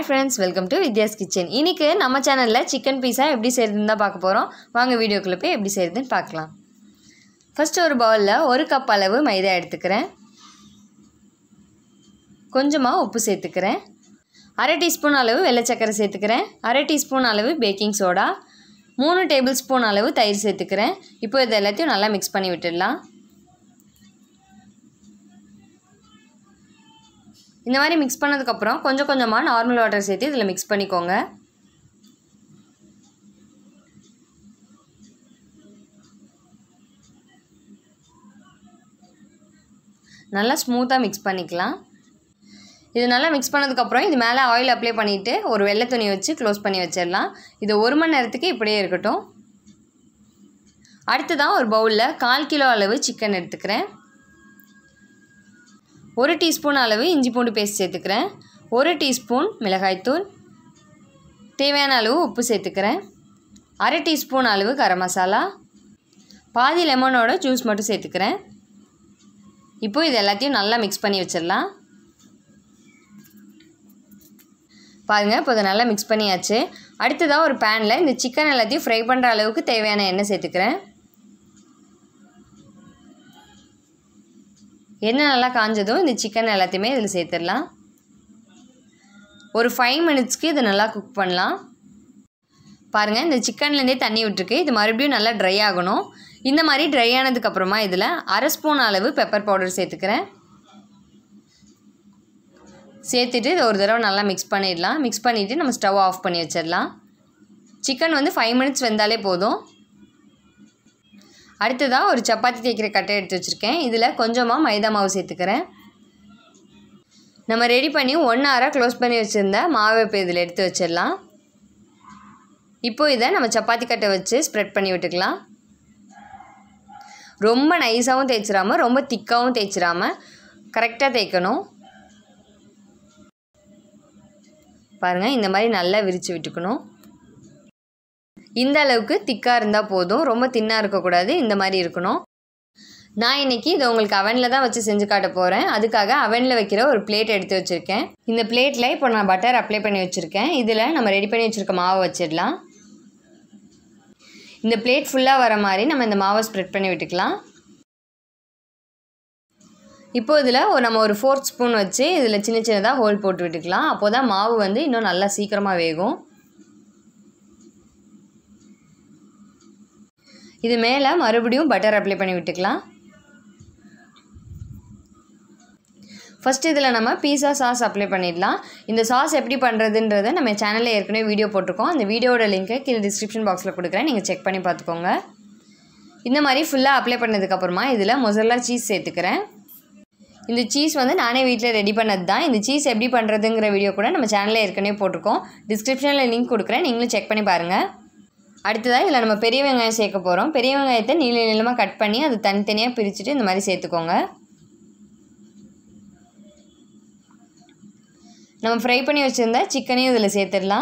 friends welcome to Vidya's kitchen இன்னைக்கு நம்ம சேனலில் சிக்கன் பீஸா எப்படி செய்கிறதுன்னு தான் பார்க்க போகிறோம் வாங்க வீடியோக்குள்ளே போய் எப்படி செய்கிறதுன்னு பார்க்கலாம் ஃபஸ்ட்டு ஒரு பவுலில் ஒரு கப் அளவு மைதா எடுத்துக்கிறேன் கொஞ்சமாக உப்பு சேர்த்துக்கிறேன் அரை டீஸ்பூன் அளவு வெள்ளை சக்கரை சேர்த்துக்கிறேன் அரை டீஸ்பூன் அளவு பேக்கிங் சோடா மூணு டேபிள் ஸ்பூன் அளவு தயிர் சேர்த்துக்கிறேன் இப்போ இது எல்லாத்தையும் நல்லா மிக்ஸ் பண்ணி விட்டுடலாம் இந்த மாதிரி மிக்ஸ் பண்ணதுக்கப்புறம் கொஞ்சம் கொஞ்சமாக நார்மல் வாட்டர் சேர்த்து இதில் மிக்ஸ் பண்ணிக்கோங்க நல்லா ஸ்மூத்தாக மிக்ஸ் பண்ணிக்கலாம் இது நல்லா மிக்ஸ் பண்ணதுக்கப்புறம் இது மேலே ஆயில் அப்ளை பண்ணிவிட்டு ஒரு வெள்ளை துணி வச்சு க்ளோஸ் பண்ணி வச்சிடலாம் இது ஒரு மணி நேரத்துக்கு இப்படியே இருக்கட்டும் அடுத்ததான் ஒரு பவுலில் கால் கிலோ அளவு சிக்கன் எடுத்துக்கிறேன் ஒரு டீஸ்பூன் அளவு இஞ்சி பூண்டு பேஸ்ட் சேர்த்துக்கிறேன் ஒரு டீஸ்பூன் மிளகாய்த்தூள் தேவையான அளவு உப்பு சேர்த்துக்கிறேன் அரை டீஸ்பூன் அளவு கரம் மசாலா பாதி லெமனோட ஜூஸ் மட்டும் சேர்த்துக்கிறேன் இப்போ இது எல்லாத்தையும் நல்லா மிக்ஸ் பண்ணி வச்சிடலாம் பாருங்கள் இப்போ இதை நல்லா மிக்ஸ் பண்ணியாச்சு அடுத்ததாக ஒரு பேனில் இந்த சிக்கன் எல்லாத்தையும் ஃப்ரை பண்ணுற அளவுக்கு தேவையான எண்ணெய் சேர்த்துக்கிறேன் எண்ணெய் நல்லா காஞ்சதும் இந்த சிக்கன் எல்லாத்தையுமே இதில் சேர்த்துடலாம் ஒரு ஃபைவ் மினிட்ஸ்க்கு இதை நல்லா குக் பண்ணலாம் பாருங்கள் இந்த சிக்கன்லேருந்தே தண்ணி விட்டுருக்கு இது மறுபடியும் நல்லா ட்ரை ஆகணும் இந்த மாதிரி ட்ரை ஆனதுக்கப்புறமா இதில் அரை ஸ்பூன் அளவு பெப்பர் பவுடர் சேர்த்துக்கிறேன் சேர்த்துட்டு இதை ஒரு தடவை நல்லா மிக்ஸ் பண்ணிடலாம் மிக்ஸ் பண்ணிவிட்டு நம்ம ஸ்டவ் ஆஃப் பண்ணி வச்சிடலாம் சிக்கன் வந்து ஃபைவ் மினிட்ஸ் வெந்தாலே போதும் அடுத்ததாக ஒரு சப்பாத்தி தேய்க்கிற கட்டை எடுத்து வச்சுருக்கேன் இதில் கொஞ்சமாக மைதா மாவு சேர்த்துக்கிறேன் நம்ம ரெடி பண்ணி ஒன் ஹவராக க்ளோஸ் பண்ணி வச்சுருந்த மாவை இப்போ இதில் எடுத்து வச்சிடலாம் இப்போது இதை நம்ம சப்பாத்தி கட்டை வச்சு ஸ்ப்ரெட் பண்ணி விட்டுக்கலாம் ரொம்ப நைஸாகவும் தேய்ச்சிடாமல் ரொம்ப திக்காகவும் தேய்ச்சிடாமல் கரெக்டாக தேய்க்கணும் பாருங்கள் இந்த மாதிரி நல்லா விரித்து விட்டுக்கணும் இந்த அளவுக்கு திக்காக இருந்தால் போதும் ரொம்ப தின்னாக இருக்கக்கூடாது இந்த மாதிரி இருக்கணும் நான் இன்றைக்கி இதை உங்களுக்கு அவனில் தான் வச்சு செஞ்சு காட்ட போகிறேன் அதுக்காக அவனில் வைக்கிற ஒரு பிளேட் எடுத்து வச்சுருக்கேன் இந்த பிளேட்டில் இப்போ நான் பட்டர் அப்ளை பண்ணி வச்சுருக்கேன் இதில் நம்ம ரெடி பண்ணி வச்சுருக்க மாவை வச்சிடலாம் இந்த பிளேட் ஃபுல்லாக வர மாதிரி நம்ம இந்த மாவை ஸ்ப்ரெட் பண்ணி விட்டுக்கலாம் இப்போ இதில் ஒரு நம்ம ஒரு ஃபோர்த் ஸ்பூன் வச்சு இதில் சின்ன சின்னதாக ஹோல் போட்டு விட்டுக்கலாம் அப்போ தான் மாவு வந்து இன்னும் நல்லா சீக்கிரமாக வேகும் இது மேலே மறுபடியும் பட்டர் அப்ளை பண்ணி விட்டுக்கலாம் ஃபஸ்ட்டு இதில் நம்ம பீஸா சாஸ் அப்ளை பண்ணிடலாம் இந்த சாஸ் எப்படி பண்ணுறதுன்றதை நம்ம சேனலில் ஏற்கனவே வீடியோ போட்டிருக்கோம் அந்த வீடியோட லிங்க்கை கீழே டிஸ்கிரிப்ஷன் பாக்ஸில் கொடுக்குறேன் நீங்கள் செக் பண்ணி பார்த்துக்கோங்க இந்த மாதிரி ஃபுல்லாக அப்ளை பண்ணதுக்கப்புறமா இதில் மொசல்லா சீஸ் சேர்த்துக்கிறேன் இந்த சீஸ் வந்து நானே வீட்டில் ரெடி பண்ணது தான் இந்த சீஸ் எப்படி பண்ணுறதுங்கிற வீடியோ கூட நம்ம சேனலில் ஏற்கனவே போட்டிருக்கோம் டிஸ்கிரிப்ஷனில் லிங்க் கொடுக்குறேன் நீங்களும் செக் பண்ணி பாருங்கள் அடுத்ததாக இதில் நம்ம பெரிய வெங்காயம் சேர்க்க போகிறோம் பெரிய வெங்காயத்தை நீள நீளமாக கட் பண்ணி அது தனித்தனியாக பிரிச்சுட்டு இந்த மாதிரி சேர்த்துக்கோங்க நம்ம ஃப்ரை பண்ணி வச்சுருந்தா சிக்கனையும் இதில் சேர்த்துடலாம்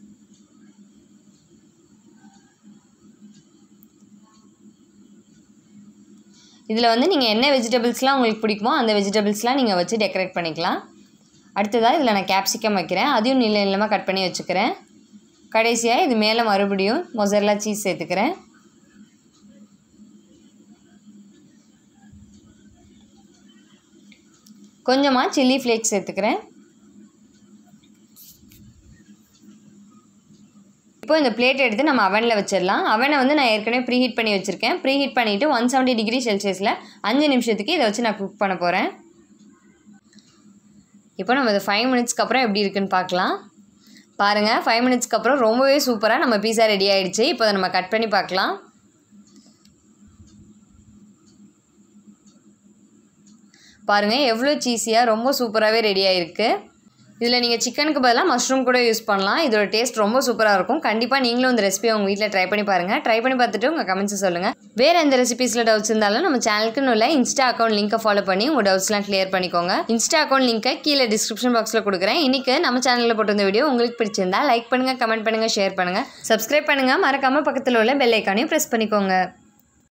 இதில் வந்து நீங்கள் என்ன வெஜிடபிள்ஸ்லாம் உங்களுக்கு பிடிக்குமோ அந்த வெஜிடபிள்ஸ்லாம் நீங்கள் வச்சு டெக்கரேட் பண்ணிக்கலாம் அடுத்ததாக இதில் நான் கேப்சிகம் வைக்கிறேன் அதையும் நீள நீளமாக கட் பண்ணி வச்சுக்கிறேன் கடைசியாக இது மேலே மறுபடியும் மொசரெல்லா சீஸ் சேர்த்துக்கிறேன் கொஞ்சமாக சில்லி ஃப்ளேக்ஸ் சேர்த்துக்கிறேன் இப்போ இந்த பிளேட் எடுத்து நம்ம அவனில் வச்சிடலாம் அவனை வந்து நான் ஏற்கனவே ப்ரீ ஹீட் பண்ணி வச்சுருக்கேன் ப்ரீ ஹீட் பண்ணிவிட்டு ஒன் செவன்ட்டி டிகிரி செல்சியஸில் அஞ்சு நிமிஷத்துக்கு இதை வச்சு நான் குக் பண்ண போகிறேன் இப்போ நம்ம இதை ஃபைவ் மினிட்ஸ்க்கு அப்புறம் எப்படி இருக்குன்னு பார்க்கலாம் பாருங்கள் ஃபைவ் மினிட்ஸ்க்கு அப்புறம் ரொம்பவே சூப்பராக நம்ம பீஸா ரெடி ஆகிடுச்சு இப்போ அதை நம்ம கட் பண்ணி பார்க்கலாம் பாருங்கள் எவ்வளோ சீஸியாக ரொம்ப சூப்பராகவே ரெடி ஆகிருக்கு இதில் நீங்கள் சிக்கனுக்கு பதிலாக மஷ்ரூம் கூட யூஸ் பண்ணலாம் இதோட டேஸ்ட் ரொம்ப சூப்பராக இருக்கும் கண்டிப்பாக நீங்களும் இந்த ரெசிபியை உங்கள் வீட்டில் ட்ரை பண்ணி பாருங்கள் ட்ரை பண்ணி பார்த்துட்டு உங்கள் கமெண்ட்ஸை சொல்லுங்கள் வேறு எந்த ரெசிபீஸில் டவுட்ஸ் இருந்தாலும் நம்ம சேனலுக்குன்னு உள்ள இன்ஸ்டா அக்கௌண்ட் லிங்கை ஃபாலோ பண்ணி உங்கள் டவுட்ஸ்லாம் கிளியர் பண்ணிக்கோங்க இன்ஸ்டா அக்கௌண்ட் லிங்கை கீழே டிஸ்கிரிப்ஷன் பாக்ஸில் கொடுக்குறேன் இன்றைக்கி நம்ம சேனலில் போட்டிருந்த வீடியோ உங்களுக்கு பிடிச்சிருந்தா லைக் பண்ணுங்கள் கமெண்ட் பண்ணுங்கள் ஷேர் பண்ணுங்கள் சப்ஸ்கிரைப் பண்ணுங்கள் மறக்காமல் பக்கத்தில் உள்ள பெல் ஐக்கானையும் ப்ரெஸ் பண்ணிக்கோங்க